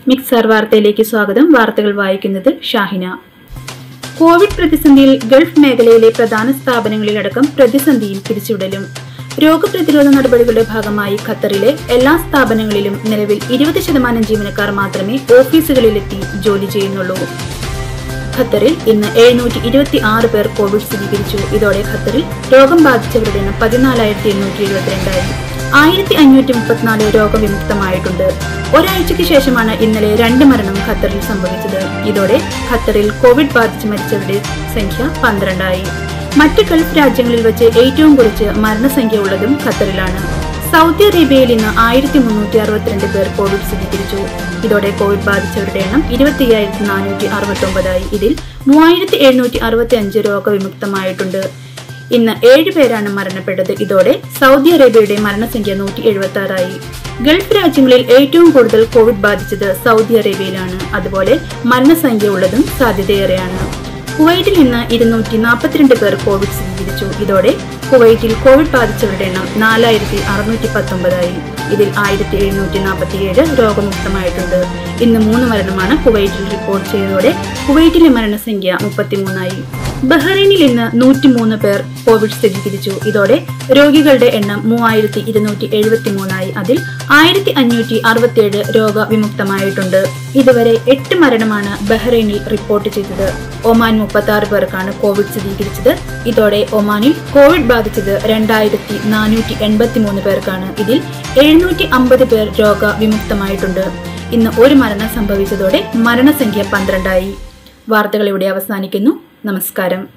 mixer വാർത്തയിലേക്ക് സ്വാഗതം വാർത്തകൾ വായിക്കുന്നത് ഷാഹിന കോവിഡ് പ്രതിസന്ധിയിൽ ഗൾഫ് മേഖലയിലെ പ്രധാന സ്ഥാപനങ്ങളിലടക്കം പ്രതിസന്ധിയിൽ പിരിച്ചുവിടലും രോഗപ്രതിരോധ നടപടികളുടെ ഭാഗമായി ഖത്തറിലെ എല്ലാ സ്ഥാപനങ്ങളിലും നിലവിൽ ഇരുപത് ശതമാനം ജീവനക്കാർ മാത്രമേ ഓഫീസുകളിലെത്തി ജോലി ചെയ്യുന്നുള്ളൂ ഖത്തറിൽ ഇന്ന് എഴുന്നൂറ്റി ഇരുപത്തി ആറ് പേർ കോവിഡ് സ്ഥിരീകരിച്ചു ഇതോടെ ഖത്തറിൽ രോഗം ബാധിച്ചവരുടെ എണ്ണം പതിനാലായിരത്തി എണ്ണൂറ്റി എഴുപത്തിരണ്ടായി ആയിരത്തി അഞ്ഞൂറ്റി മുപ്പത്തിനാല് രോഗവിമുക്തമായിട്ടുണ്ട് ഒരാഴ്ചയ്ക്ക് ശേഷമാണ് ഇന്നലെ രണ്ട് മരണം ഖത്തറിൽ സംഭവിച്ചത് ഇതോടെ ഖത്തറിൽ കോവിഡ് ബാധിച്ച് മരിച്ചവരുടെ സംഖ്യ പന്ത്രണ്ടായി മറ്റ് ഗൾഫ് രാജ്യങ്ങളിൽ വെച്ച് ഏറ്റവും കുറച്ച് മരണസംഖ്യ ഉള്ളതും ഖത്തറിലാണ് സൗദി അറേബ്യയിൽ ഇന്ന് ആയിരത്തി മുന്നൂറ്റി അറുപത്തിരണ്ട് പേർ കോവിഡ് സ്ഥിരീകരിച്ചു ഇതോടെ കോവിഡ് ബാധിച്ചവരുടെ എണ്ണം ഇരുപത്തി അയ്യായിരത്തി നാനൂറ്റി അറുപത്തി ഒമ്പതായി ഇതിൽ മൂവായിരത്തി എഴുന്നൂറ്റി അറുപത്തി അഞ്ച് രോഗവിമുക്തമായിട്ടുണ്ട് ഇന്ന് ഏഴ് പേരാണ് മരണപ്പെട്ടത് ഇതോടെ സൗദി അറേബ്യയുടെ മരണസംഖ്യ നൂറ്റി എഴുപത്തി ആറായി ഗൾഫ് രാജ്യങ്ങളിൽ ഏറ്റവും കൂടുതൽ കോവിഡ് ബാധിച്ചത് സൗദി അറേബ്യയിലാണ് അതുപോലെ മരണസംഖ്യ ഉള്ളതും സാധ്യതയേറെയാണ് കുവൈറ്റിൽ ഇന്ന് ഇരുന്നൂറ്റി നാൽപ്പത്തിരണ്ട് പേർ കോവിഡ് സ്ഥിരീകരിച്ചു ഇതോടെ കുവൈറ്റിൽ കോവിഡ് ബാധിച്ചവരുടെ എണ്ണം നാലായിരത്തി അറുന്നൂറ്റി പത്തൊമ്പതായി ഇതിൽ ആയിരത്തി എഴുന്നൂറ്റി നാൽപ്പത്തിയേഴ് രോഗമുക്തമായിട്ടുണ്ട് ഇന്ന് മൂന്ന് മരണമാണ് കുവൈറ്റിൽ റിപ്പോർട്ട് ചെയ്തതോടെ കുവൈറ്റിലെ മരണസംഖ്യ മുപ്പത്തിമൂന്നായി ബഹ്റൈനിൽ ഇന്ന് നൂറ്റിമൂന്ന് പേർ കോവിഡ് സ്ഥിരീകരിച്ചു ഇതോടെ രോഗികളുടെ എണ്ണം മൂവായിരത്തി ഇരുന്നൂറ്റി എഴുപത്തി മൂന്നായി അതിൽ ആയിരത്തി അഞ്ഞൂറ്റി അറുപത്തിയേഴ് രോഗവിമുക്തമായിട്ടുണ്ട് ഇതുവരെ എട്ട് മരണമാണ് ബഹ്റൈനിൽ റിപ്പോർട്ട് ചെയ്തത് ഒമാൻ മുപ്പത്തി ആറ് പേർക്കാണ് കോവിഡ് സ്ഥിരീകരിച്ചത് ഇതോടെ ഒമാനിൽ കോവിഡ് ബാധിച്ചത് രണ്ടായിരത്തി നാനൂറ്റി എൺപത്തി മൂന്ന് പേർക്കാണ് ഇതിൽ എഴുന്നൂറ്റി അമ്പത് പേർ രോഗവിമുക്തമായിട്ടുണ്ട് ഇന്ന് ഒരു മരണം സംഭവിച്ചതോടെ മരണസംഖ്യ പന്ത്രണ്ടായി വാർത്തകൾ ഇവിടെ അവസാനിക്കുന്നു നമസ്കാരം